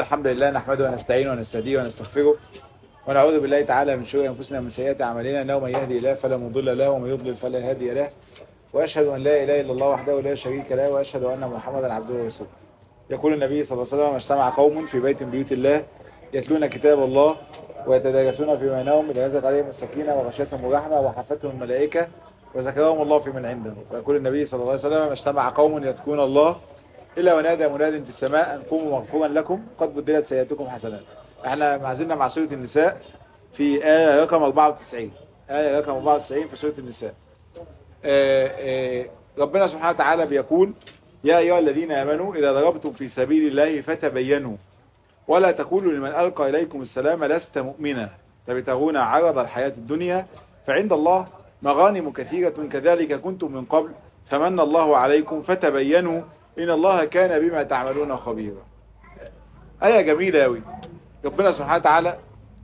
الحمد لله نحمده ونستعينه ونستهديه ونستغفره ونعوذ بالله تعالى من شرور انفسنا ومن سيئات اعمالنا انه من يهدي الله فلا مضل له ومن يضلل فلا هادي له واشهد ان لا اله الا الله وحده لا شريك له واشهد ان محمدا عبده ورسوله يقول النبي صلى الله عليه وسلم اجتمع قوم في بيت من بيوت الله يتلون كتاب الله ويتدارسون في بينهم اذا نزلت عليهم السكينه وغشتهم الرحمه وحفتهم الملائكه وذكرهم الله في من عنده ويقول النبي صلى الله عليه وسلم اجتمع قوم يذكرون الله إلا ونادى مناد في السماء أن قوموا مغفورا لكم قد بدلت سيئاتكم حسنات احنا ما زلنا مع سورة النساء في آية رقم 94 آية رقم 94 في سورة النساء آآ آآ ربنا سبحانه وتعالى بيقول يا أيها الذين آمنوا إذا ضربتم في سبيل الله فتبينوا ولا تقولوا لمن ألقى إليكم السلام لست مؤمنا تبتغون عرض الحياة الدنيا فعند الله مغانم كثيرة كذلك كنتم من قبل فمن الله عليكم فتبينوا إن الله كان بما تعملون خبيرا آية جميلة أوي ربنا سبحانه وتعالى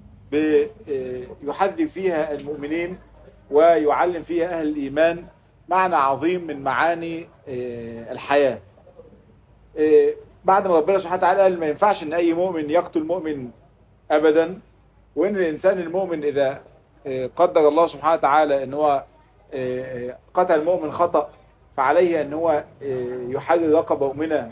يحذب فيها المؤمنين ويعلم فيها أهل الإيمان معنى عظيم من معاني الحياة بعد ما ربنا سبحانه وتعالى قال ما ينفعش ان اي مؤمن يقتل مؤمن ابدا وان الانسان المؤمن اذا قدر الله سبحانه وتعالى ان هو قتل مؤمن خطأ فعليه ان هو يحرر رقبة مؤمنة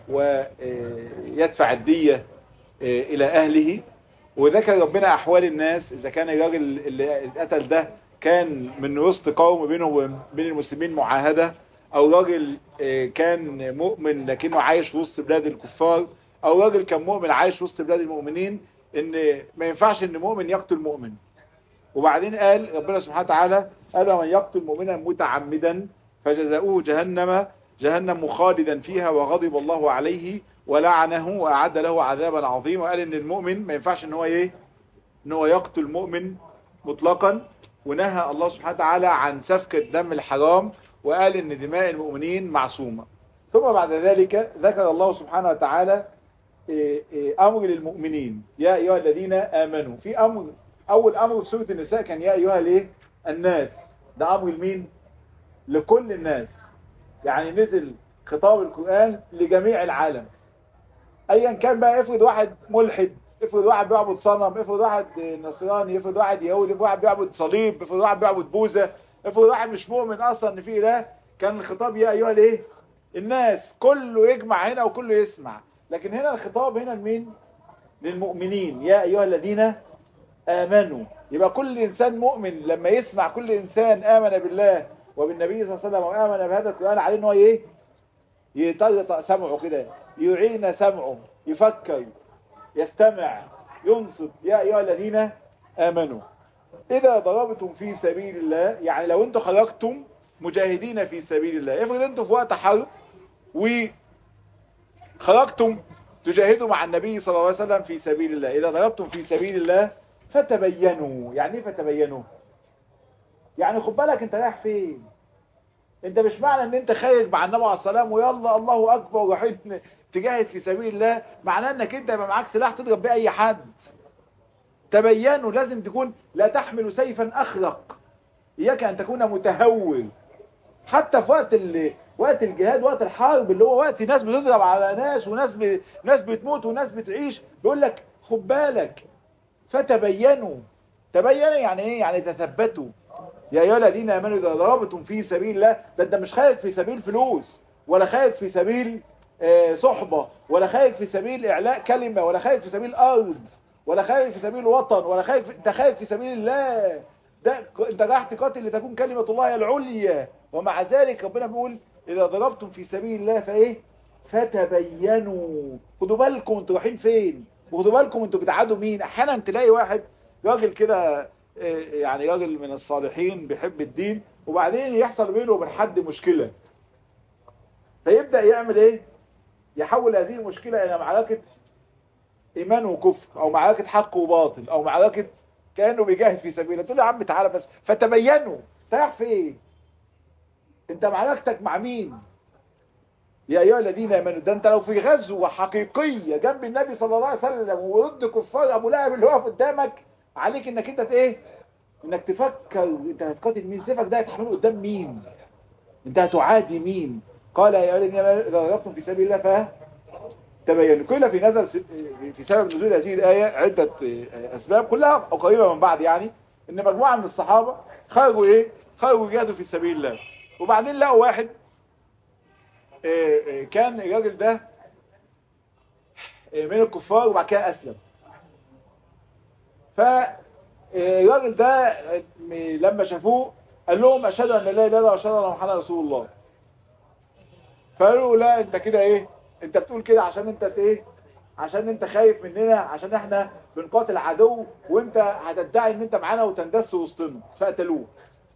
ويدفع الدية الى اهله وذكر ربنا احوال الناس اذا كان الراجل اللي اتقتل ده كان من وسط قوم بينه وبين المسلمين معاهدة او راجل كان مؤمن لكنه عايش في وسط بلاد الكفار او راجل كان مؤمن عايش في وسط بلاد المؤمنين ان ما ينفعش ان مؤمن يقتل مؤمن وبعدين قال ربنا سبحانه وتعالى قال ومن يقتل مؤمنا متعمدا فجزاؤه جهنم جهنم خالدا فيها وغضب الله عليه ولعنه وأعد له عذابا عظيما وقال ان المؤمن ما ينفعش ان هو ايه ان هو يقتل مؤمن مطلقا ونهى الله سبحانه وتعالى عن سفك الدم الحرام وقال ان دماء المؤمنين معصومة ثم بعد ذلك ذكر الله سبحانه وتعالى امر للمؤمنين يا ايها الذين امنوا في امر اول امر في سورة النساء كان يا ايها الايه الناس ده امر لمين لكل الناس يعني نزل خطاب القرآن لجميع العالم ايا كان بقى افرض واحد ملحد افرض واحد بيعبد صنم افرض واحد نصراني افرض واحد يهودي افرض واحد بيعبد صليب افرض واحد بيعبد بوذا افرض واحد مش مؤمن اصلا ان في اله كان الخطاب يا ايها الايه الناس كله يجمع هنا وكله يسمع لكن هنا الخطاب هنا لمين للمؤمنين يا ايها الذين امنوا يبقى كل انسان مؤمن لما يسمع كل انسان امن بالله وبالنبي صلى الله عليه وسلم وآمن بهذا القرآن عليه ان هو ايه يطلق سمعه كده يعين سمعه يفكر يستمع ينصت يا ايها الذين آمنوا اذا ضربتم في سبيل الله يعني لو انتم خرجتم مجاهدين في سبيل الله افرض انتم في وقت حرب وخرجتم تجاهدوا مع النبي صلى الله عليه وسلم في سبيل الله اذا ضربتم في سبيل الله فتبينوا يعني ايه فتبينوا يعني خد بالك انت رايح فين انت مش معنى ان انت خارج مع النبي عليه السلام ويلا الله اكبر ورايحين تجاهد في سبيل الله معناه انك انت يبقى معاك سلاح تضرب بيه اي حد تبينوا لازم تكون لا تحمل سيفا اخرق اياك ان تكون متهور حتى في وقت ال... وقت الجهاد وقت الحرب اللي هو وقت ناس بتضرب على ناس وناس ب... ناس بتموت وناس بتعيش بيقول لك خد بالك فتبينوا تبينوا يعني ايه يعني تثبتوا يا ايها الذين امنوا اذا ضربتم في سبيل الله ده انت مش خارج في سبيل فلوس ولا خارج في سبيل صحبة ولا خارج في سبيل اعلاء كلمة ولا خارج في سبيل ارض ولا خارج في سبيل وطن ولا خارج في... انت خارج في سبيل الله ده انت رايح تقاتل لتكون كلمة الله العليا ومع ذلك ربنا بيقول اذا ضربتم في سبيل الله فايه فتبينوا خدوا بالكم انتوا رايحين فين وخدوا بالكم انتوا بتعادوا مين احيانا تلاقي واحد راجل كده يعني راجل من الصالحين بيحب الدين وبعدين يحصل بينه وبين حد مشكلة فيبدأ يعمل ايه يحول هذه المشكلة الى معركة ايمان وكفر او معركة حق وباطل او معركة كأنه بيجاهد في سبيله تقول يا عم تعالى بس فتبينوا رايح فين انت معركتك مع مين يا ايها الذين امنوا ده انت لو في غزوة حقيقية جنب النبي صلى الله عليه وسلم وضد كفار ابو لهب اللي واقف قدامك عليك انك انت ايه انك تفكر انت هتقاتل مين سيفك ده هتحمله قدام مين انت هتعادي مين قال يا ايها الذين اذا ضربتم في سبيل الله ف تبين قيل في نزل س- في سبب نزول هذه الآية عدة أسباب كلها قريبة من بعض يعني إن مجموعة من الصحابة خرجوا إيه خرجوا يجاهدوا في سبيل الله وبعدين لقوا واحد آه، آه، كان الراجل ده آه، من الكفار وبعد كده أسلم فالراجل ده آه، لما شافوه قال لهم أشهد أن لا إله إلا الله وأشهد أن محمدا رسول الله فقالوا لا انت كده ايه انت بتقول كده عشان انت ايه عشان انت خايف مننا عشان احنا بنقاتل عدو وانت هتدعي ان انت معانا وتندس وسطنا فقتلوه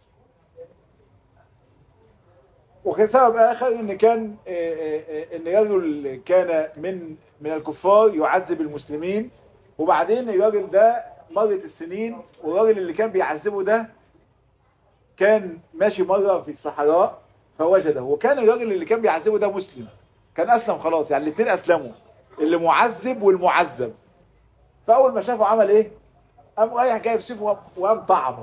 وكان سبب اخر ان كان اه، اه، اه، ان رجل كان من من الكفار يعذب المسلمين وبعدين الراجل ده مرت السنين والراجل اللي كان بيعذبه ده كان ماشي مرة في الصحراء فوجده وكان الراجل اللي كان بيعذبه ده مسلم كان اسلم خلاص يعني الاثنين اسلموا اللي معذب والمعذب فاول ما شافه عمل ايه قام رايح جايب سيفه وقام طعمه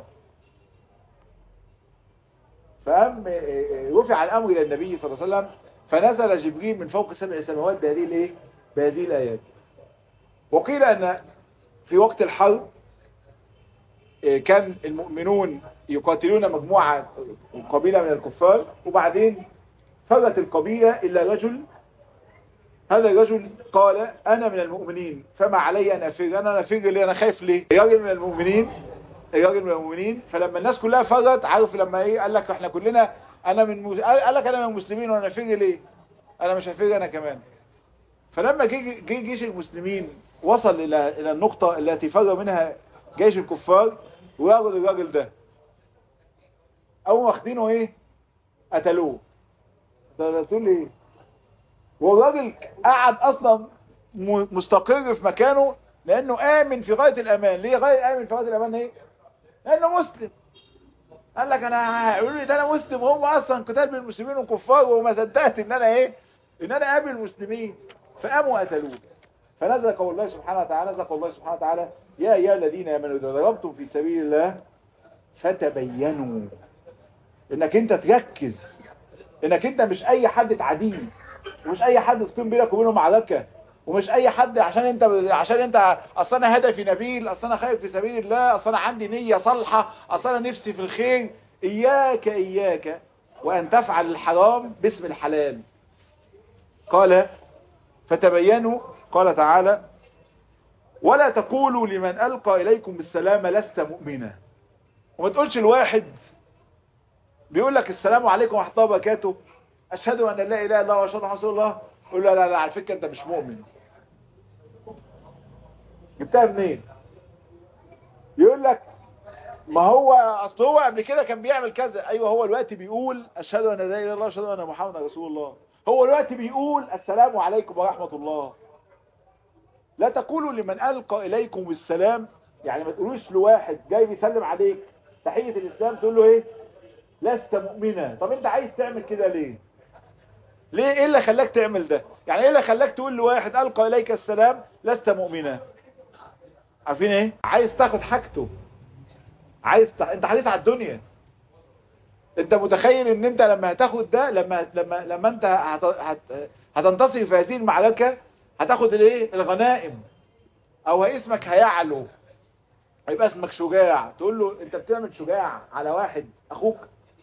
فقام رفع الامر الى النبي صلى الله عليه وسلم فنزل جبريل من فوق سبع سماوات بهذه الايه بهذه الايات وقيل ان في وقت الحرب إيه، كان المؤمنون يقاتلون مجموعة قبيلة من الكفار وبعدين فرت القبيلة إلا رجل هذا الرجل قال أنا من المؤمنين فما علي أن أفر أنا أفر ليه أنا خايف ليه الراجل من المؤمنين الراجل من المؤمنين فلما الناس كلها فرت عارف لما إيه قال لك إحنا كلنا أنا من مز... قال لك أنا من المسلمين وأنا أفر ليه أنا مش هفر أنا كمان فلما جه جه جيش المسلمين وصل إلى إلى النقطة التي فر منها جيش الكفار وياخد الراجل ده أول ما واخدينه إيه قتلوه ده تقول لي إيه والراجل قعد أصلا م- مستقر في مكانه لأنه آمن في غاية الأمان ليه غاية آمن في غاية الأمان إيه لأنه مسلم قال لك أنا هيقولوا لي ده أنا مسلم وهم أصلا قتال بين المسلمين والكفار وما صدقت إن أنا إيه إن أنا قابل المسلمين فقاموا قتلوه فنزل قول الله سبحانه وتعالى نزل قول الله سبحانه وتعالى يا أيها الذين آمنوا إذا ضربتم في سبيل الله فتبينوا إنك أنت تركز إنك أنت مش أي حد تعديه ومش أي حد تكون بينك وبينه معركة ومش أي حد عشان أنت عشان أنت أصل أنا هدفي نبيل أصل أنا خايف في سبيل الله أصل أنا عندي نية صالحة أصل أنا نفسي في الخير إياك إياك وأن تفعل الحرام باسم الحلال قال فتبينوا قال تعالى ولا تقولوا لمن ألقى إليكم السلام لست مؤمنا وما تقولش الواحد بيقول لك السلام عليكم ورحمة الله وبركاته أشهد أن لا إله إلا الله وأشهد أن رسول الله قول له لا لا على فكرة أنت مش مؤمن جبتها منين يقول لك ما هو اصل هو قبل كده كان بيعمل كذا ايوه هو الوقت بيقول اشهد ان لا اله الا الله واشهد ان محمدا رسول الله هو الوقت بيقول السلام عليكم ورحمه الله لا تقولوا لمن القى اليكم السلام يعني ما تقولوش لواحد جاي بيسلم عليك تحيه الاسلام تقول له ايه لست مؤمنا طب انت عايز تعمل كده ليه ليه ايه اللي خلاك تعمل ده يعني ايه اللي خلاك تقول لواحد القى اليك السلام لست مؤمنا عارفين ايه عايز تاخد حاجته عايز ت... انت حديث على الدنيا انت متخيل ان انت لما هتاخد ده لما لما لما انت هت... هت... هتنتصر في هذه المعركة هتاخد الايه الغنائم او اسمك هيعلو هيبقى اسمك شجاع تقول له انت بتعمل شجاع على واحد اخوك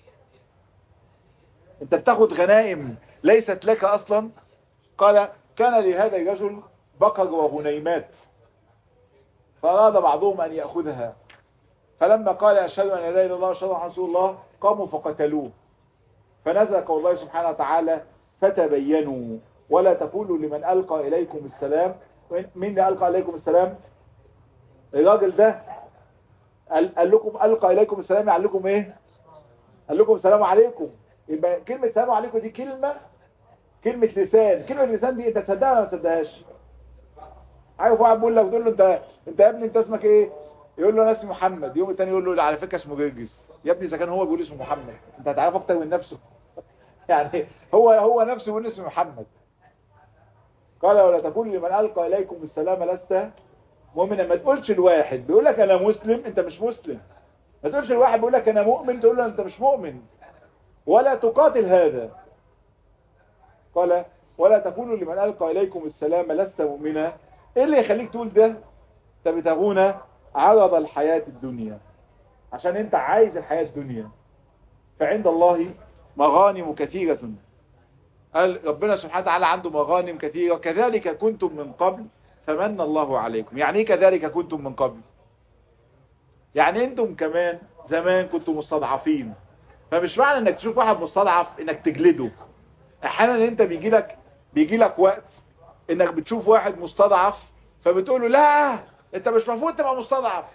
انت بتاخد غنائم ليست لك اصلا قال كان لهذا الرجل بقر وغنيمات فأراد بعضهم أن يأخذها فلما قال أشهد أن لا إله إلا الله وأشهد أن رسول الله قاموا فقتلوه فنزل قول الله سبحانه وتعالى فتبينوا ولا تقولوا لمن ألقى إليكم السلام مين اللي ألقى إليكم السلام الراجل ده قال, قال لكم ألقى إليكم السلام قال لكم إيه قال لكم السلام عليكم يبقى كلمة السلام عليكم دي كلمة كلمة لسان كلمة لسان دي انت تصدقها ولا ما تصدقهاش عارف واحد بيقول لك تقول له انت انت يا ابني انت اسمك ايه يقول له انا اسمي محمد يوم الثاني يقول له لا على فكره اسمه جرجس يا ابني اذا كان هو بيقول اسمه محمد انت هتعرف اكتر من نفسه يعني هو هو نفسه بيقول اسمه محمد قال ولا تقول لمن القى اليكم السلام لست مؤمنا ما تقولش الواحد بيقول لك انا مسلم انت مش مسلم ما تقولش الواحد بيقول لك انا مؤمن تقول له انت مش مؤمن ولا تقاتل هذا قال ولا تقولوا لمن ألقى إليكم السلام لست مؤمنا إيه اللي يخليك تقول ده تبتغون عرض الحياة الدنيا عشان انت عايز الحياة الدنيا فعند الله مغانم كثيرة قال ربنا سبحانه وتعالى عنده مغانم كثيرة كذلك كنتم من قبل فمن الله عليكم يعني ايه كذلك كنتم من قبل يعني انتم كمان زمان كنتم مستضعفين فمش معنى انك تشوف واحد مستضعف انك تجلده احيانا انت بيجي لك بيجي لك وقت انك بتشوف واحد مستضعف فبتقول له لا انت مش المفروض تبقى مستضعف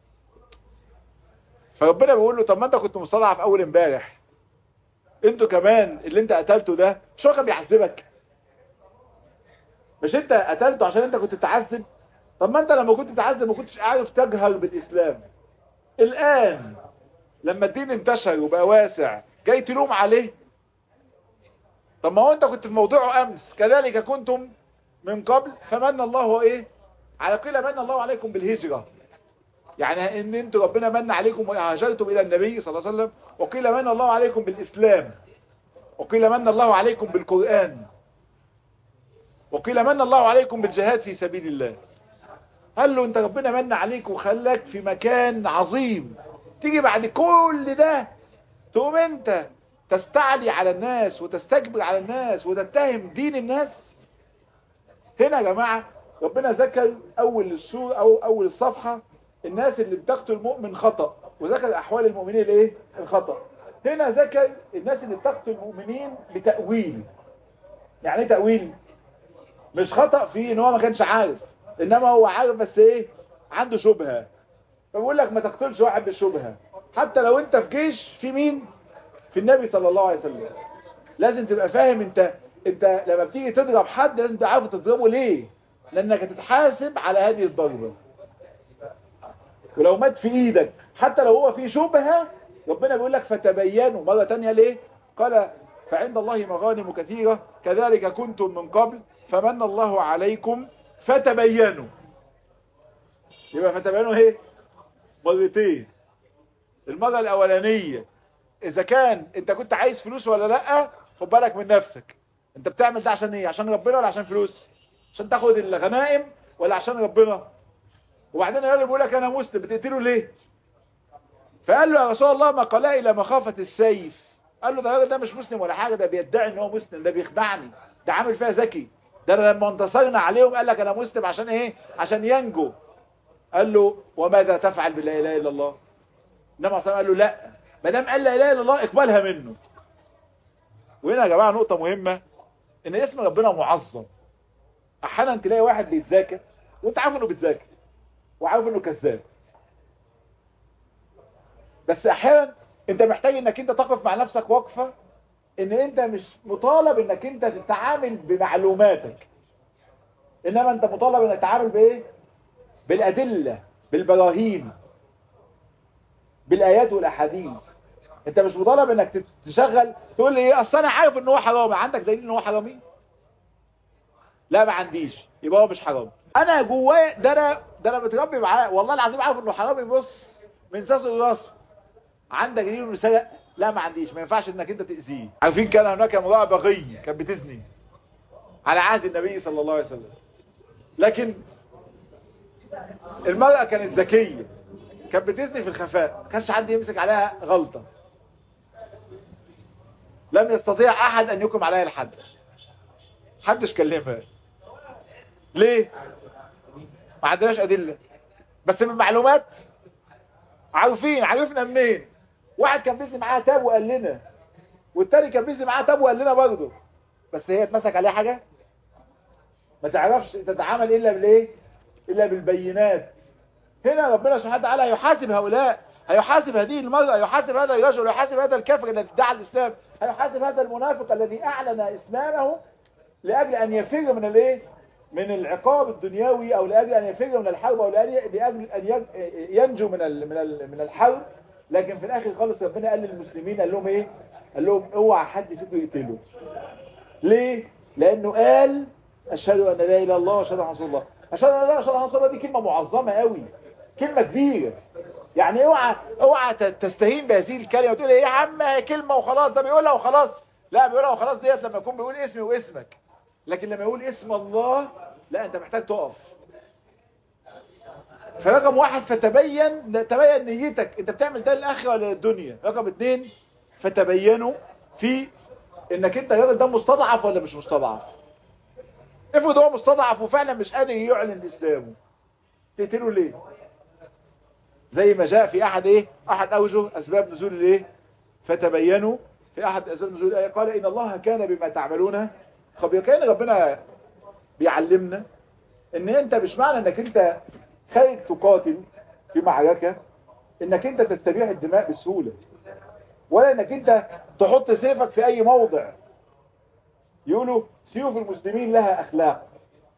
فربنا بيقول له طب ما انت كنت مستضعف اول امبارح انتوا كمان اللي انت قتلته ده مش هو كان بيعذبك مش انت قتلته عشان انت كنت بتعذب طب ما انت لما كنت بتعذب ما كنتش عارف تجهر بالاسلام الان لما الدين انتشر وبقى واسع جاي تلوم عليه طب ما هو انت كنت في موضوعه امس كذلك كنتم من قبل فمن الله ايه على قيل من الله عليكم بالهجرة يعني ان انتوا ربنا من عليكم وهاجرتم الى النبي صلى الله عليه وسلم وقيل من الله عليكم بالاسلام وقيل من الله عليكم بالقرآن وقيل من الله عليكم بالجهاد في سبيل الله قال له انت ربنا من عليك وخلاك في مكان عظيم تيجي بعد كل ده تقوم انت تستعلي على الناس وتستكبر على الناس وتتهم دين الناس هنا يا جماعة ربنا ذكر اول السورة او اول الصفحة الناس اللي بتقتل المؤمن خطأ وذكر احوال المؤمنين الايه الخطأ هنا ذكر الناس اللي بتقتل المؤمنين بتأويل يعني ايه تأويل مش خطأ فيه ان هو ما كانش عارف انما هو عارف بس ايه عنده شبهة فبقول لك ما تقتلش واحد بالشبهة حتى لو انت في جيش في مين في النبي صلى الله عليه وسلم لازم تبقى فاهم انت انت لما بتيجي تضرب حد لازم تعرف تضربه ليه لانك هتتحاسب على هذه الضربة ولو مات في ايدك حتى لو هو في شبهة ربنا بيقول لك فتبينوا مرة تانية ليه قال فعند الله مغانم كثيرة كذلك كنتم من قبل فمن الله عليكم فتبينوا يبقى فتبينوا ايه مرتين المرة الاولانية اذا كان انت كنت عايز فلوس ولا لا خد بالك من نفسك انت بتعمل ده عشان ايه عشان ربنا ولا عشان فلوس عشان تاخد الغنائم ولا عشان ربنا وبعدين الراجل بيقول لك انا مسلم بتقتله ليه فقال له يا رسول الله ما قال الى مخافة السيف قال له ده الراجل ده مش مسلم ولا حاجة ده بيدعي ان هو مسلم ده بيخدعني ده عامل فيها ذكي ده لما انتصرنا عليهم قال لك انا مسلم عشان ايه عشان ينجو قال له وماذا تفعل بلا اله الا الله انما صلى قال له لا ما دام قال لا اله الا الله اقبلها منه وهنا يا جماعه نقطه مهمه ان اسم ربنا معظم احيانا تلاقي واحد بيتذاكر وانت عارف انه بيتذاكر وعارف انه كذاب بس احيانا انت محتاج انك انت تقف مع نفسك وقفه ان انت مش مطالب انك انت تتعامل بمعلوماتك انما انت مطالب انك تتعامل بايه بالادله بالبراهين بالايات والاحاديث انت مش مطالب انك تشغل تقول لي ايه اصل انا عارف ان هو حرامي عندك دليل ان هو حرامي لا ما عنديش يبقى هو مش حرامي انا جواه ده انا ده انا متربي معاه والله العظيم عارف انه حرامي بص من ساسه لراسه عندك دليل انه سرق لا ما عنديش ما ينفعش انك انت تاذيه عارفين كان هناك امراه بغي كانت بتزني على عهد النبي صلى الله عليه وسلم لكن المرأة كانت ذكية كانت بتزني في الخفاء ما كانش حد يمسك عليها غلطة لم يستطيع احد ان يقم عليها الحد حدش كلمها ليه ما عندناش ادله بس من معلومات عارفين عرفنا منين واحد كان بيزني معاها تاب وقال لنا والتاني كان بيزني معاها تاب وقال لنا برضه بس هي اتمسك عليها حاجه ما تعرفش تتعامل الا بالايه الا بالبينات هنا ربنا سبحانه وتعالى يحاسب هؤلاء هيحاسب هذه المرأة يحاسب هذا الرجل يحاسب هذا الكافر الذي ادعى الإسلام هيحاسب هذا المنافق الذي أعلن إسلامه لأجل أن يفر من الايه من العقاب الدنيوي أو لأجل أن يفر من الحرب أو لأجل أن ينجو من من من الحرب لكن في الآخر خالص ربنا قال للمسلمين قال لهم إيه قال لهم اوعى حد فيكم يقتله ليه لأنه قال أشهد أن لا إله إلا الله وأشهد أن رسول الله أشهد أن لا إله إلا الله دي كلمة معظمة قوي كلمة كبيرة يعني اوعى اوعى تستهين بهذه الكلمه وتقول ايه يا عم كلمه وخلاص ده بيقولها وخلاص لا بيقولها وخلاص ديت لما يكون بيقول اسمي واسمك لكن لما يقول اسم الله لا انت محتاج تقف فرقم واحد فتبين تبين نيتك انت بتعمل ده للاخره ولا للدنيا رقم اتنين فتبينوا في انك انت الراجل ده مستضعف ولا مش مستضعف افرض هو مستضعف وفعلا مش قادر يعلن اسلامه تقتله ليه زي ما جاء في احد ايه احد اوجه اسباب نزول الايه فتبينوا في احد اسباب نزول الايه قال ان الله كان بما تعملون خبير كان ربنا بيعلمنا ان انت مش معنى انك انت خارج تقاتل في معركة انك انت تستبيح الدماء بسهولة ولا انك انت تحط سيفك في اي موضع يقولوا سيوف المسلمين لها اخلاق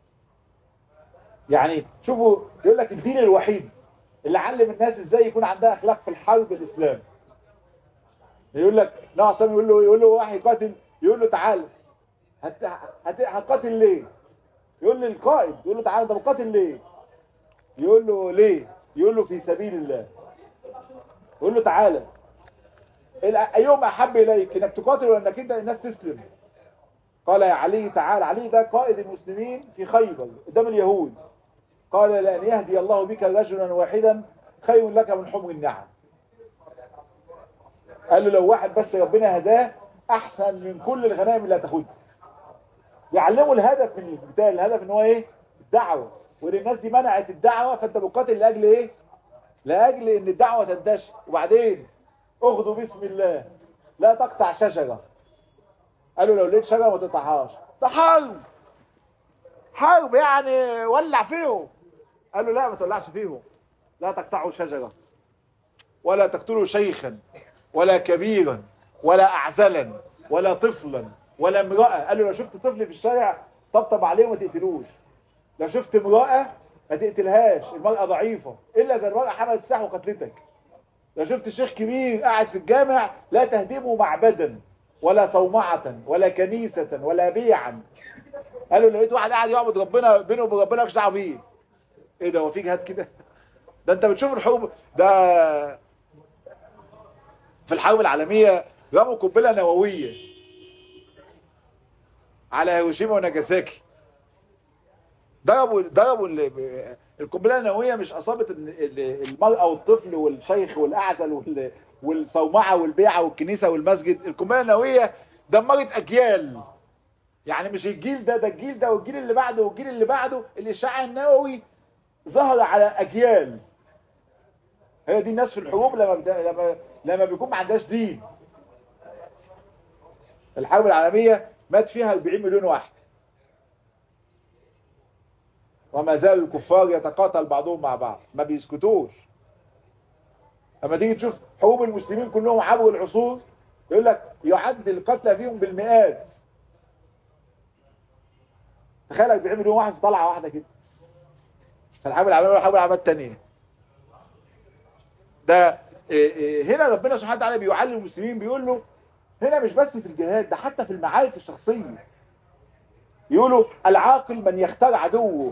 يعني شوفوا يقول لك الدين الوحيد اللي علم الناس ازاي يكون عندها اخلاق في الحرب الاسلام يقول لك نوع سامي يقول له يقول له واحد قاتل يقول له تعال هت... هت... هتقاتل ليه يقول للقائد يقول له تعال انت بتقاتل ليه يقول له ليه يقول له في سبيل الله يقول له تعالى ايهم احب اليك انك تقاتل ولا انك انت الناس تسلم قال يا علي تعال علي ده قائد المسلمين في خيبر قدام اليهود قال لأن يهدي الله بك رجلا واحدا خير لك من حمر النعم قال له لو واحد بس ربنا هداه احسن من كل الغنائم اللي هتاخدها يعلموا الهدف من القتال الهدف ان هو ايه الدعوه وان الناس دي منعت الدعوه فانت بتقاتل لاجل ايه لاجل ان الدعوه تنتشر وبعدين اخذوا بسم الله لا تقطع شجره قالوا لو لقيت شجره ما تقطعهاش ده حرب حرب يعني ولع فيهم قالوا لا ما تولعش فيهم لا تقطعوا شجره ولا تقتلوا شيخا ولا كبيرا ولا اعزلا ولا طفلا ولا امرأة قالوا لو شفت طفل في الشارع طبطب عليه وما تقتلوش لو شفت امرأة ما تقتلهاش المرأة ضعيفة إلا إذا المرأة حملت السلاح وقتلتك لو شفت شيخ كبير قاعد في الجامع لا تهدمه معبدا ولا صومعة ولا كنيسة ولا بيعا قالوا لو لقيت واحد قاعد يعبد ربنا بينه وبين ربنا مش دعوه بيه ايه ده هو في جهاد كده ده انت بتشوف الحروب ده في الحرب العالمية رموا قنبله نووية على هيروشيما وناجاساكي ضربوا ضربوا القنبله النوويه مش اصابت المراه والطفل والشيخ والاعزل والصومعه والبيعه والكنيسه والمسجد القنبله النوويه دمرت اجيال يعني مش الجيل ده ده الجيل ده والجيل اللي بعده والجيل اللي بعده الاشعاع النووي ظهر على اجيال هي دي الناس في الحروب لما بدا... لما لما بيكون ما عندهاش دين الحرب العالميه مات فيها 40 مليون واحد وما زال الكفار يتقاتل بعضهم مع بعض ما بيسكتوش اما تيجي تشوف حروب المسلمين كلهم عبر العصور يقول لك يعد القتلى فيهم بالمئات تخيل 40 مليون واحد في طلعه واحده كده فالحرب العالميه والحرب العالميه الثانيه ده هنا ربنا سبحانه وتعالى بيعلم المسلمين بيقول له هنا مش بس في الجهاد ده حتى في المعارك الشخصيه يقولوا العاقل من يختار عدوه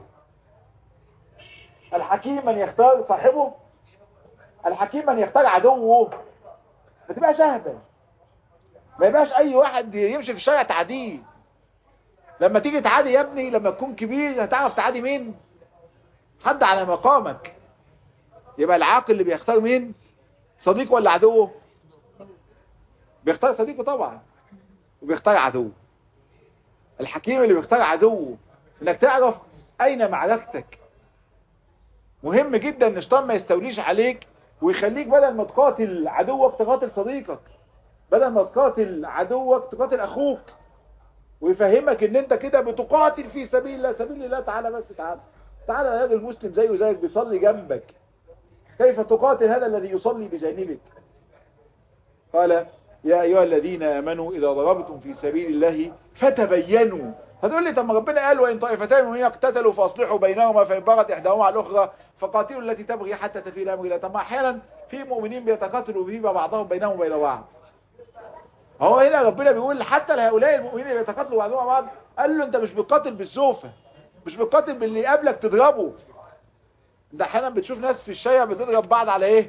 الحكيم من يختار صاحبه الحكيم من يختار عدوه ما تبقاش اهبل ما يبقاش اي واحد يمشي في الشارع تعديه لما تيجي تعادي يا ابني لما تكون كبير هتعرف تعادي مين حد على مقامك يبقى العاقل اللي بيختار مين صديقه ولا عدوه بيختار صديقه طبعا وبيختار عدوه الحكيم اللي بيختار عدوه انك تعرف اين معركتك مهم جدا ان الشيطان ما يستوليش عليك ويخليك بدل ما تقاتل عدوك تقاتل صديقك بدل ما تقاتل عدوك تقاتل اخوك ويفهمك ان انت كده بتقاتل في سبيل الله سبيل الله تعالى بس تعالى تعالى يا راجل مسلم زيه زيك بيصلي جنبك كيف تقاتل هذا الذي يصلي بجانبك قال يا ايها الذين امنوا اذا ضربتم في سبيل الله فتبينوا هتقول لي طب ما ربنا قال وان طائفتان من اقتتلوا فاصلحوا بينهما فان بغت احداهما على الاخرى فقاتلوا التي تبغي حتى تفي الى امر الله طب ما احيانا في مؤمنين بيتقاتلوا فيما بعضهم بينهم وبين بعض هو هنا ربنا بيقول حتى لهؤلاء المؤمنين اللي بيتقاتلوا بعضهم بعض قال له انت مش بتقاتل بالسوفه مش بتقاتل باللي يقابلك تضربه انت احيانا بتشوف ناس في الشارع بتضرب بعض على ايه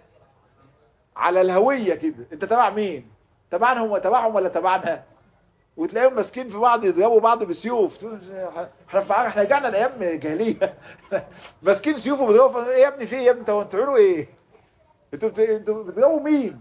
على الهويه كده انت تبع مين تبعهم وتبعهم ولا تبعنا وتلاقيهم ماسكين في بعض يضربوا بعض بسيوف احنا في احنا رجعنا لايام جاهليه ماسكين سيوف وبيضربوا ايه يا ابني في ايه يا ابني انتوا بتعملوا ايه انتوا انتوا بتضربوا مين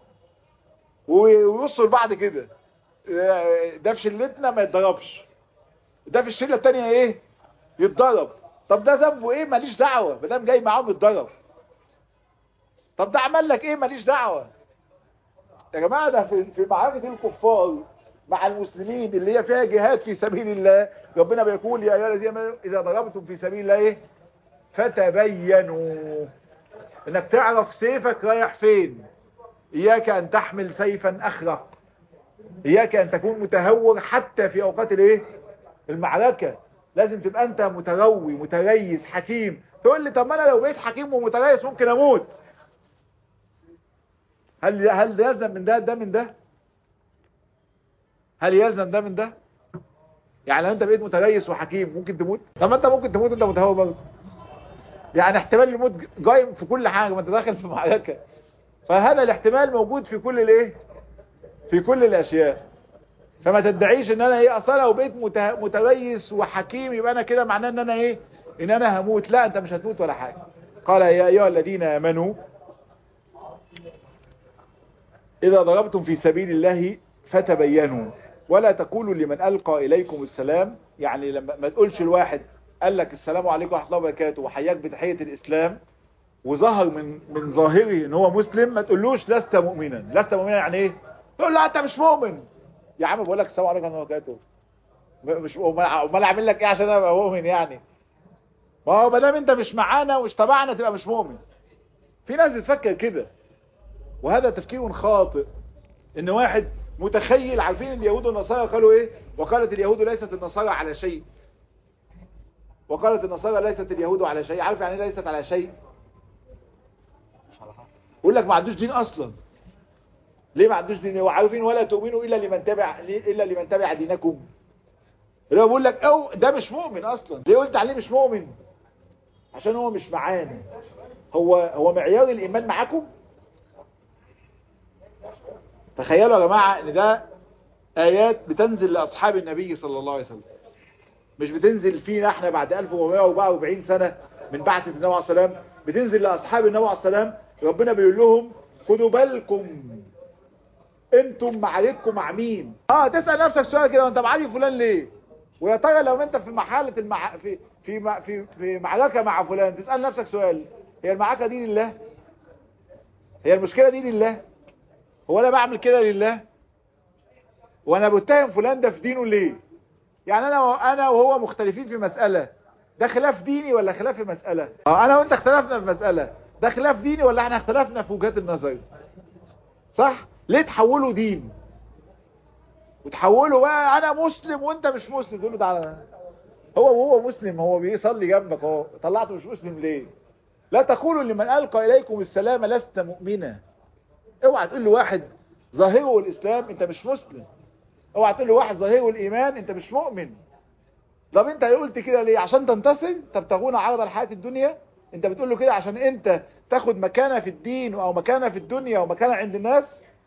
ويوصوا لبعض كده ده في شلتنا ما يتضربش ده في الشله الثانيه ايه يتضرب طب ده ذنبه ايه ماليش دعوه ما دام جاي معاهم يتضرب طب ده عمل لك ايه ماليش دعوه يا جماعه ده في في معارك الكفار مع المسلمين اللي هي فيها جهاد في سبيل الله ربنا بيقول يا ايها الذين امنوا اذا ضربتم في سبيل الله ايه فتبينوا انك تعرف سيفك رايح فين اياك ان تحمل سيفا اخرق اياك ان تكون متهور حتى في اوقات الايه المعركه لازم تبقى انت متروي متريس حكيم تقول لي طب ما انا لو بقيت حكيم ومتريس ممكن اموت هل هل يلزم من ده ده من ده هل يلزم ده من ده يعني لو انت بقيت متريس وحكيم ممكن تموت طب ما انت ممكن تموت انت متهور برضه يعني احتمال الموت قايم في كل حاجه ما انت داخل في معركه فهذا الاحتمال موجود في كل الايه في كل الاشياء فما تدعيش ان انا ايه اصلا لو بقيت متريس وحكيم يبقى انا كده معناه ان انا ايه ان انا هموت لا انت مش هتموت ولا حاجه قال يا ايها الذين امنوا اذا ضربتم في سبيل الله فتبينوا ولا تقولوا لمن القى اليكم السلام يعني لما ما تقولش الواحد قال لك السلام عليكم ورحمه الله وبركاته وحياك بتحيه الاسلام وظهر من من ظاهره ان هو مسلم ما تقولوش لست مؤمنا لست مؤمنا يعني ايه تقول له انت مش مؤمن يا عم بقول لك السلام عليكم ورحمه الله وبركاته مش امال اعمل لك ايه عشان ابقى مؤمن يعني ما هو ما دام انت مش معانا ومش تبعنا تبقى مش مؤمن في ناس بتفكر كده وهذا تفكير خاطئ ان واحد متخيل عارفين اليهود والنصارى قالوا ايه وقالت اليهود ليست النصارى على شيء وقالت النصارى ليست اليهود على شيء عارف يعني ليست على شيء يقول لك ما عندوش دين اصلا ليه ما عندوش دين وعارفين ولا تؤمنوا الا لمن تبع الا لمن تبع دينكم اللي هو بيقول لك او ده مش مؤمن اصلا ليه قلت عليه مش مؤمن عشان هو مش معانا هو هو معيار الايمان معاكم تخيلوا يا جماعه ان ده ايات بتنزل لاصحاب النبي صلى الله عليه وسلم مش بتنزل فينا احنا بعد 1444 سنه من بعثه النبي عليه السلام بتنزل لاصحاب النبي عليه السلام ربنا بيقول لهم خدوا بالكم انتم معارككم مع مين اه تسال نفسك سؤال كده وانت معادي فلان ليه ويا ترى لو انت في محاله المع... في في في في معركه مع فلان تسال نفسك سؤال هي المعركه دي لله هي المشكله دي لله هو انا بعمل كده لله وانا بتهم فلان ده في دينه ليه يعني انا انا وهو مختلفين في مساله ده خلاف ديني ولا خلاف في مساله اه انا وانت اختلفنا في مساله ده خلاف ديني ولا احنا اختلفنا في وجهات النظر صح ليه تحولوا دين وتحولوا بقى انا مسلم وانت مش مسلم تقول له تعالى هو وهو مسلم هو بيصلي جنبك اهو طلعته مش مسلم ليه لا تقولوا لمن القى اليكم السلام لست مؤمنا اوعى تقول له واحد ظاهره الاسلام انت مش مسلم اوعى تقول له واحد ظاهره الايمان انت مش مؤمن طب انت قلت كده ليه عشان تنتصر تبتغون عرض الحياه الدنيا انت بتقول له كده عشان انت تاخد مكانه في الدين او مكانه في الدنيا او مكانه عند الناس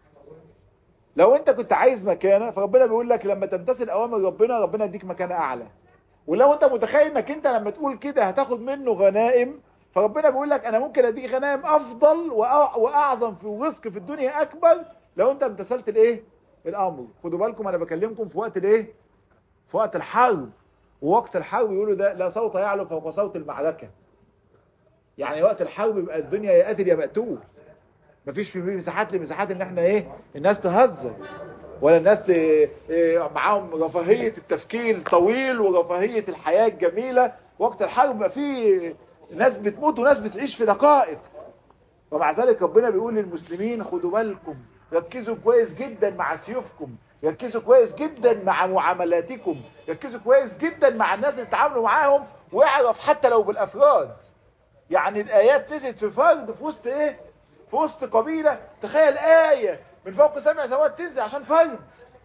لو انت كنت عايز مكانه فربنا بيقول لك لما تمتثل اوامر ربنا ربنا يديك مكانه اعلى ولو انت متخيل انك انت لما تقول كده هتاخد منه غنائم فربنا بيقول لك انا ممكن اديك غنائم افضل واعظم في رزق في الدنيا اكبر لو انت امتثلت الايه الامر خدوا بالكم انا بكلمكم في وقت الايه في وقت الحرب ووقت الحرب يقولوا ده لا صوت يعلو فوق صوت المعركه يعني وقت الحرب يبقى الدنيا يا قاتل يا مقتول مفيش في مساحات لمساحات ان احنا ايه الناس تهزر ولا الناس ت... إيه معاهم رفاهية التفكير طويل ورفاهية الحياة الجميلة وقت الحرب بقى في ناس بتموت وناس بتعيش في دقائق ومع ذلك ربنا بيقول للمسلمين خدوا بالكم ركزوا كويس جدا مع سيوفكم ركزوا كويس جدا مع معاملاتكم ركزوا كويس جدا مع الناس اللي تعاملوا معاهم واعرف حتى لو بالافراد يعني الايات نزلت في فرد في وسط ايه في وسط قبيلة تخيل آية من فوق سبع سماوات تنزل عشان فرد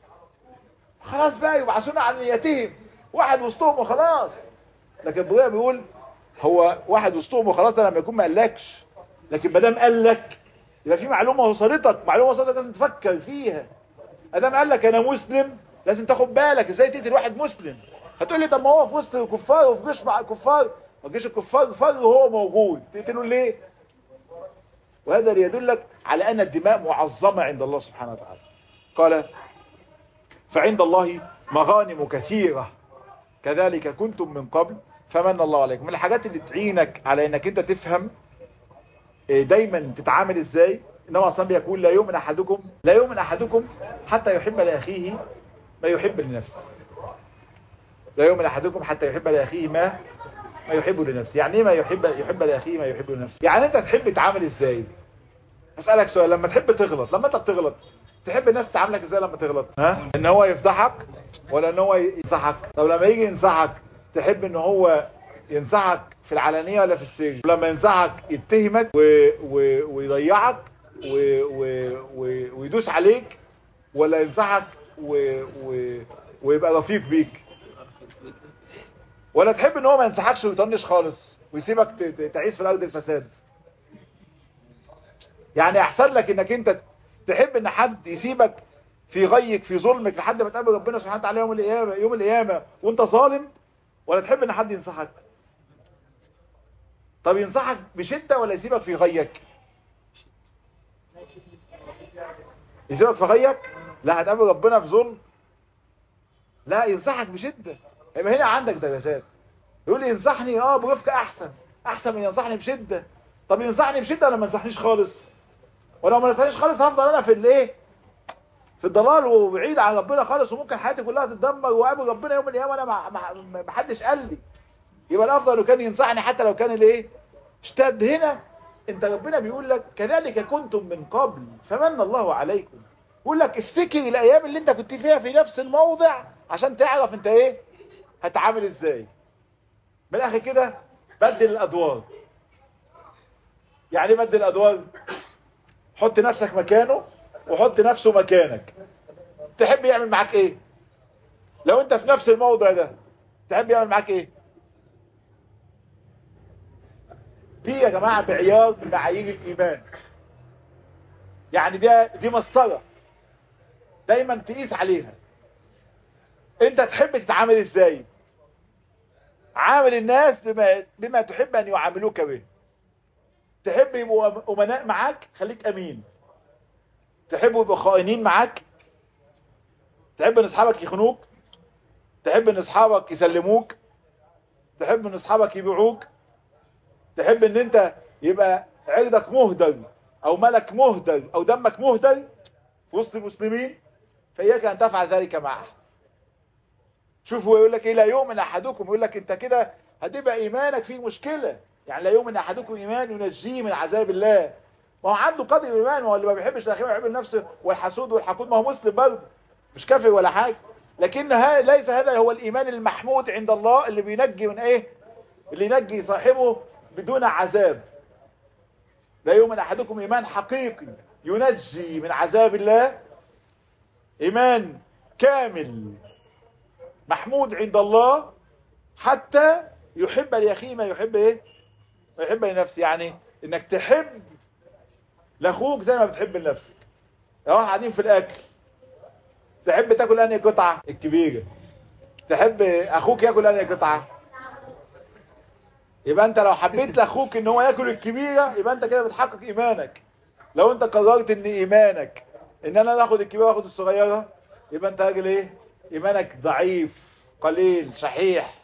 خلاص بقى يبعثون عن نيتهم واحد وسطهم وخلاص لكن ابراهيم بيقول هو واحد وسطهم وخلاص لما يكون ما قالكش لكن ما دام قال لك يبقى في معلومه وصلتك معلومه وصلتك لازم تفكر فيها ادام قال لك انا مسلم لازم تاخد بالك ازاي تقتل واحد مسلم هتقول لي طب ما هو في وسط الكفار وفي جيش مع الكفار وجيش الكفار فر وهو موجود تقتله ليه وهذا يدلك على ان الدماء معظمة عند الله سبحانه وتعالى قال فعند الله مغانم كثيرة كذلك كنتم من قبل فمن الله عليكم من الحاجات اللي تعينك على انك انت تفهم دايما تتعامل ازاي انما اصلا بيقول لا يؤمن احدكم لا يؤمن احدكم حتى يحب لاخيه ما يحب لنفسه لا يؤمن احدكم حتى يحب لاخيه ما ما يحب لنفسه يعني ايه ما يحب يحب لاخيه ما يحب لنفسه يعني انت تحب تتعامل ازاي اسالك سؤال لما تحب تغلط لما انت بتغلط تحب الناس تعاملك ازاي لما تغلط ها ان هو يفضحك ولا ان هو ينصحك طب لما يجي ينصحك تحب ان هو ينصحك في العلانية ولا في السر لما ينصحك يتهمك و... و... ويضيعك و... و... و... ويدوس عليك ولا ينصحك و... و... ويبقى رفيق بيك ولا تحب ان هو ما ينصحكش ويطنش خالص ويسيبك ت... تعيش في الارض الفساد يعني احسن لك انك انت تحب ان حد يسيبك في غيك في ظلمك لحد ما تقابل ربنا سبحانه وتعالى يوم القيامه يوم القيامه وانت ظالم ولا تحب ان حد ينصحك طب ينصحك بشدة ولا يسيبك في غيك يسيبك في غيك لا هتقابل ربنا في ظلم لا ينصحك بشدة يبقى هنا عندك درجات يقول لي ينصحني اه برفق احسن احسن من ينصحني بشدة طب ينصحني بشدة ولا ما ينصحنيش خالص ولو ما ينصحنيش خالص هفضل انا في الايه في الضلال وبعيد عن ربنا خالص وممكن حياتي كلها تتدمر واقابل ربنا يوم القيامه انا ما حدش قال لي يبقى الافضل لو كان ينصحني حتى لو كان الايه اشتد هنا انت ربنا بيقول لك كذلك كنتم من قبل فمن الله عليكم يقول لك افتكر الايام اللي انت كنت فيها في نفس الموضع عشان تعرف انت ايه هتعامل ازاي من الاخر كده بدل الادوار يعني بدل الادوار حط نفسك مكانه وحط نفسه مكانك تحب يعمل معاك ايه لو انت في نفس الموضع ده تحب يعمل معاك ايه دي يا جماعة بعيار من معايير الإيمان يعني دي, دي مسطرة دايما تقيس عليها انت تحب تتعامل ازاي عامل الناس بما, بما تحب ان يعاملوك به تحب يبقوا امناء معاك خليك امين تحب يبقوا خائنين معاك تحب ان اصحابك يخنوك تحب ان اصحابك يسلموك تحب ان اصحابك يبيعوك تحب ان انت يبقى عرضك مهدر او ملك مهدر او دمك مهدر في وسط المسلمين فإياك ان تفعل ذلك معه شوفوا يقول لك ايه لا يؤمن احدكم يقول لك انت كده هتبقى ايمانك فيه مشكلة يعني لا يؤمن احدكم ايمان ينجيه من عذاب الله ما هو عنده قدر ايمان ما هو اللي ما بيحبش الاخير يحب نفسه والحسود والحقود ما هو مسلم برضه مش كافر ولا حاجة لكن ها ليس هذا هو الايمان المحمود عند الله اللي بينجي من ايه اللي ينجي صاحبه بدون عذاب لا يؤمن احدكم ايمان حقيقي ينجي من عذاب الله ايمان كامل محمود عند الله حتى يحب لاخيه ما يحب ايه ما يحب لنفسه يعني انك تحب لاخوك زي ما بتحب لنفسك لو احنا قاعدين في الاكل تحب تاكل انهي قطعه الكبيره تحب اخوك ياكل انهي قطعه يبقى انت لو حبيت لاخوك ان هو ياكل الكبيره يبقى انت كده بتحقق ايمانك لو انت قررت ان ايمانك ان انا ناخد الكبيره واخد الصغيره يبقى انت راجل ايه ايمانك ضعيف قليل شحيح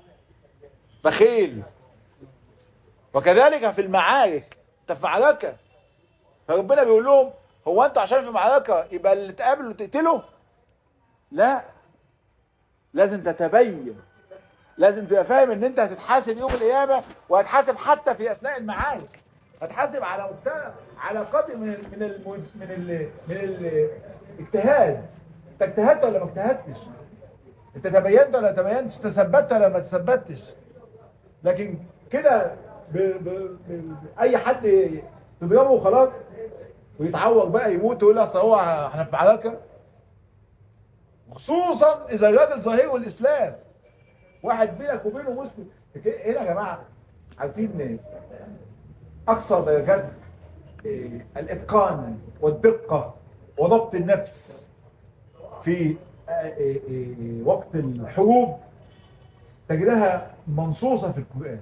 بخيل وكذلك في المعارك انت في معركه فربنا بيقول لهم هو انتوا عشان في معركه يبقى اللي تقابله تقتله لا لازم تتبين لازم تبقى فاهم ان انت هتتحاسب يوم القيامه وهتحاسب حتى في اثناء المعارك هتحاسب على مبتغى على قدر من ال من ال من ال من الاجتهاد انت اجتهدت ولا ما اجتهدتش انت تبينت ولا ما تبينتش تثبت ولا ما تثبتش لكن كده اي حد تضربه وخلاص ويتعور بقى يموت ويقول اصل هو احنا في معركه خصوصا اذا غاب الظاهر الاسلام واحد بينك وبينه مسلم هنا يا جماعه عارفين اقصى درجات الاتقان والدقه وضبط النفس في وقت الحروب تجدها منصوصة في القرآن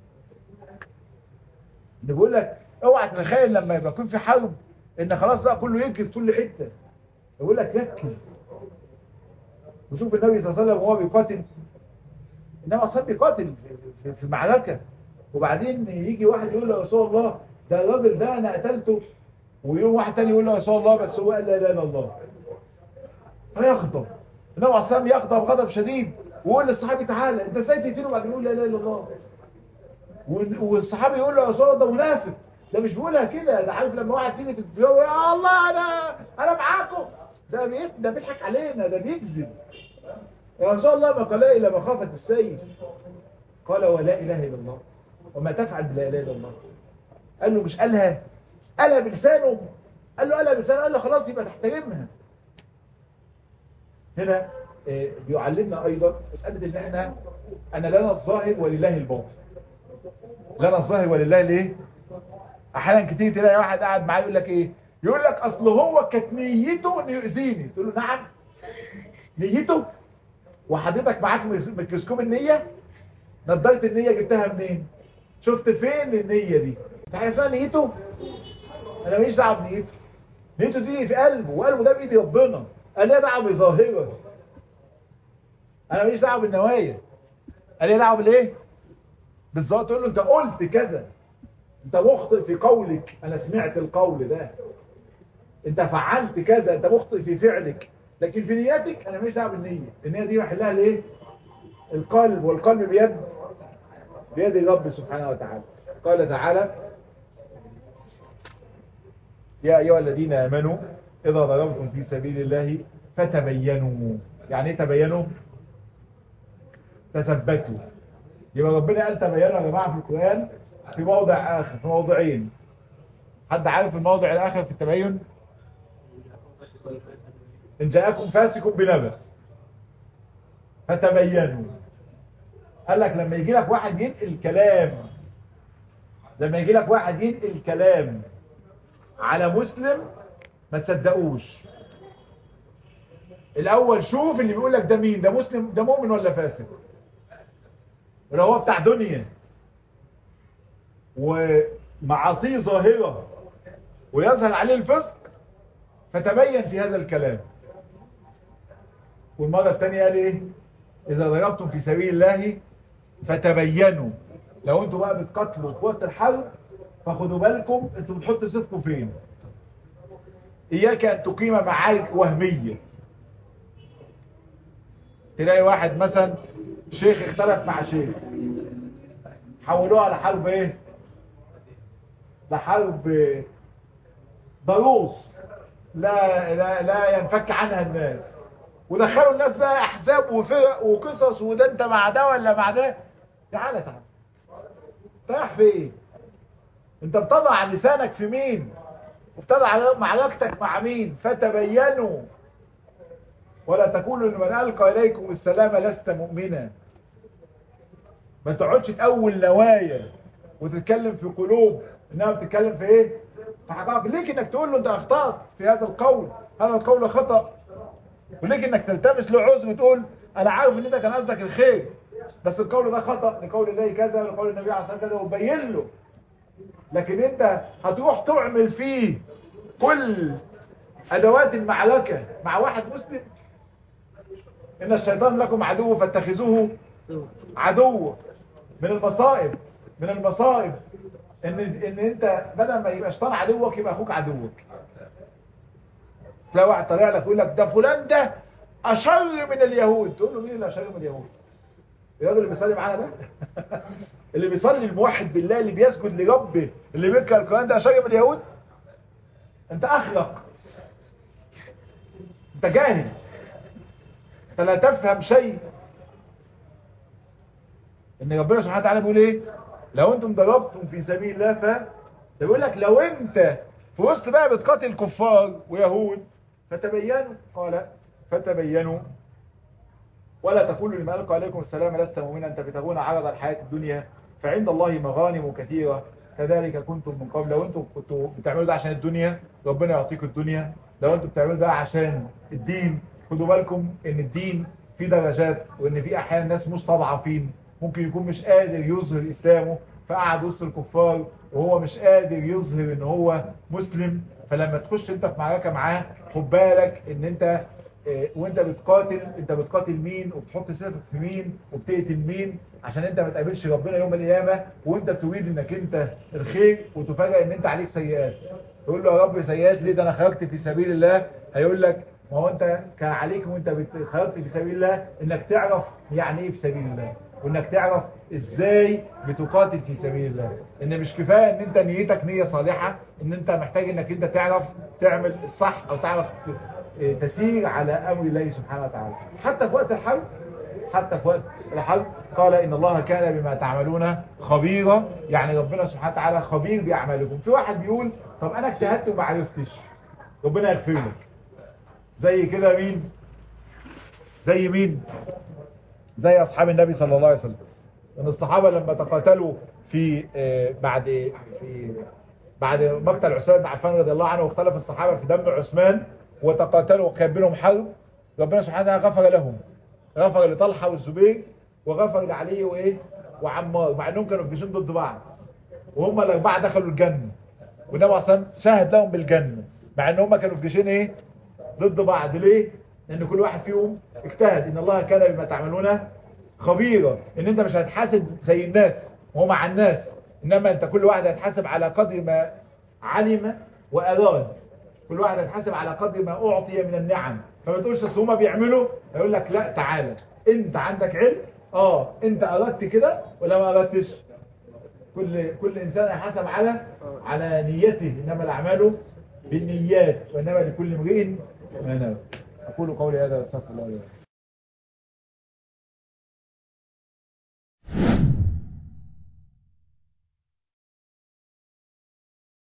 اللي بيقول لك اوعى تتخيل لما يبقى يكون في حرب ان خلاص بقى كله يركز كل حته يقول لك ركز وشوف النبي صلى الله عليه وسلم وهو بيقاتل انما اصلا بيقاتل في, في المعركه وبعدين يجي واحد يقول له يا رسول الله ده الراجل ده انا قتلته ويوم واحد تاني يقول له يا رسول الله بس هو قال لا اله الا الله فيغضب النبي عليه الصلاه يغضب غضب شديد ويقول للصحابي تعالى انت ازاي تقتله بعد يقول لا اله الا الله والصحابي يقول له يا رسول الله ده منافق ده مش بيقولها كده ده عارف لما واحد تيجي تتجوز يا الله انا انا معاكم ده بيت ده بيضحك علينا ده بيكذب يا رسول الله ما قال الا مخافه السيف قال ولا اله الا الله وما تفعل بلا اله الا الله قال له مش قالها قالها بلسانه قال له قالها بلسانه قال له خلاص يبقى تحترمها هنا بيعلمنا ايضا مساله ان احنا انا لنا الظاهر ولله الباطن لنا الظاهر ولله الايه احيانا كتير تلاقي واحد قاعد معاه يقول لك ايه يقول لك اصل هو كانت نيته انه يؤذيني تقول له نعم نيته وحضرتك معاك ميكروسكوب النيه نظرت النيه جبتها منين شفت فين النيه دي انت عارفها نيته انا ماليش دعوه بنيته نيته دي في قلبه وقلبه ده بايد ربنا انا ليه دعوه بظاهره انا ماليش دعوه بالنوايا انا ليه دعوه بالايه بالظبط تقول له انت قلت كذا انت مخطئ في قولك انا سمعت القول ده انت فعلت كذا انت مخطئ في فعلك لكن في نياتك انا مش دعوه بالنيه النيه دي محلها الايه القلب والقلب بيد بيد الرب سبحانه وتعالى قال تعالى يا ايها الذين امنوا اذا ضربتم في سبيل الله فتبينوا يعني ايه تبينوا تثبتوا يبقى ربنا قال تبينوا يا جماعه في القران في موضع آخر في موضعين حد عارف الموضع الآخر في التبين إن جاءكم فاسق بنبأ فتبينوا قال لك لما يجي لك واحد ينقل كلام لما يجي لك واحد ينقل كلام على مسلم ما تصدقوش الأول شوف اللي بيقول لك ده مين ده مسلم ده مؤمن ولا فاسق ولو هو بتاع دنيا ومعاصيه ظاهرة ويظهر عليه الفسق فتبين في هذا الكلام والمرة الثانية قال ايه اذا ضربتم في سبيل الله فتبينوا لو انتوا بقى بتقتلوا في وقت الحرب فخدوا بالكم انتوا بتحطوا سيفكم فين اياك ان تقيم معارك وهمية تلاقي واحد مثلا شيخ اختلف مع شيخ حولوها على حرب ايه لحرب ضروس لا, لا, لا ينفك عنها الناس ودخلوا الناس بقى احزاب وفرق وقصص وده انت مع ده ولا مع ده تعالى تعالى رايح فين انت بتضع لسانك في مين وبتضع معركتك مع مين فتبينوا ولا تقولوا لمن القى اليكم السلام لست مؤمنا ما تقعدش تأول نوايا وتتكلم في قلوب انها بتتكلم في ايه في حقائق ليك انك تقول له انت اخطأت في هذا القول هذا القول خطأ وليك انك تلتمس له عذر وتقول انا عارف ان انت كان قصدك الخير بس القول ده خطأ لقول الله كذا ولقول النبي عليه الصلاه كذا وبين له لكن انت هتروح تعمل فيه كل ادوات المعركة مع واحد مسلم ان الشيطان لكم عدو فاتخذوه عدو من المصائب من المصائب ان ان انت بدل ما يبقى شيطان عدوك يبقى اخوك عدوك تلاقي واحد طالع لك يقول لك ده فلان ده اشر من اليهود تقول له مين اللي اشر من اليهود الراجل اللي بيصلي معانا ده اللي بيصلي الموحد بالله اللي بيسجد لربه اللي بيقرا القران ده اشر من اليهود انت اخلق انت جاهل انت لا تفهم شيء ان ربنا سبحانه وتعالى بيقول ايه لو انتم ضربتم في سبيل الله ف بيقول لك لو انت في وسط بقى بتقاتل كفار ويهود فتبينوا قال فتبينوا ولا تقولوا لما ألقى عليكم السلام لست مؤمنا تبتغون عرض الحياة الدنيا فعند الله مغانم كثيرة كذلك كنتم من قبل لو انتم كنتوا بتعملوا ده عشان الدنيا ربنا يعطيكم الدنيا لو انتم بتعملوا ده عشان الدين خدوا بالكم ان الدين في درجات وان في احيانا ناس مستضعفين ممكن يكون مش قادر يظهر اسلامه فقعد وسط الكفار وهو مش قادر يظهر ان هو مسلم فلما تخش انت في معركة معاه خد بالك ان انت اه وانت بتقاتل انت بتقاتل مين وبتحط سيفك في مين وبتقتل مين عشان انت ما تقابلش ربنا يوم القيامه وانت تريد انك انت الخير وتفاجئ ان انت عليك سيئات تقول له يا رب سيئات ليه ده انا خرجت في سبيل الله هيقول لك ما هو انت كان عليك وانت خرجت في سبيل الله انك تعرف يعني ايه في سبيل الله وانك تعرف ازاي بتقاتل في سبيل الله ان مش كفاية ان انت نيتك نية صالحة ان انت محتاج انك انت تعرف تعمل الصح او تعرف تسير على امر الله سبحانه وتعالى حتى في وقت الحرب حتى في وقت الحرب قال ان الله كان بما تعملون خبيرا يعني ربنا سبحانه وتعالى خبير باعمالكم في واحد بيقول طب انا اجتهدت وما عرفتش ربنا يغفر لك زي كده مين زي مين زي اصحاب النبي صلى الله عليه وسلم ان الصحابة لما تقاتلوا في بعد في بعد مقتل عثمان بن عفان رضي الله عنه واختلف الصحابة في دم عثمان وتقاتلوا وكان بينهم حرب ربنا سبحانه وتعالى غفر لهم غفر لطلحة والزبير وغفر لعلي وايه وعمار مع انهم كانوا في جيشين ضد بعض وهم الاربعه دخلوا الجنه والنبي اصلا شهد لهم بالجنه مع ان هم كانوا في جيشين ايه ضد بعض ليه لان كل واحد فيهم اجتهد ان الله كان بما تعملون خبيرا ان انت مش هتحاسب زي الناس وهو مع الناس انما انت كل واحد هيتحاسب على قدر ما علم واراد كل واحد هيتحاسب على قدر ما اعطي من النعم فما تقولش اصل هما بيعملوا هيقول لك لا تعالى انت عندك علم اه انت اردت كده ولا ما اردتش كل كل انسان هيحاسب على على نيته انما الاعمال بالنيات وانما لكل امرئ ما نوى اقول قولي هذا واستغفر الله لي